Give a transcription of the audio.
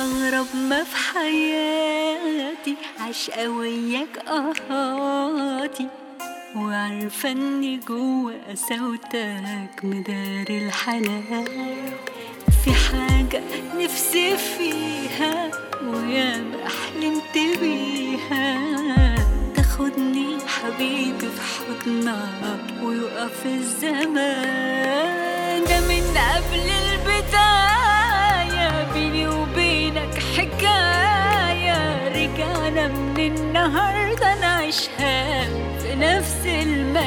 أغرب ما في حياتي عشقة وياك أهاتي وعارفة إني جوا قساوتك مداري الحنان في حاجة نفسي فيها وياما حلمت بيها تاخدني حبيبي في حضنك ويقف الزمان ده من قبل البداية بيني وبينك حكاية رجعنا من النهاردة نعيشها في نفس المكان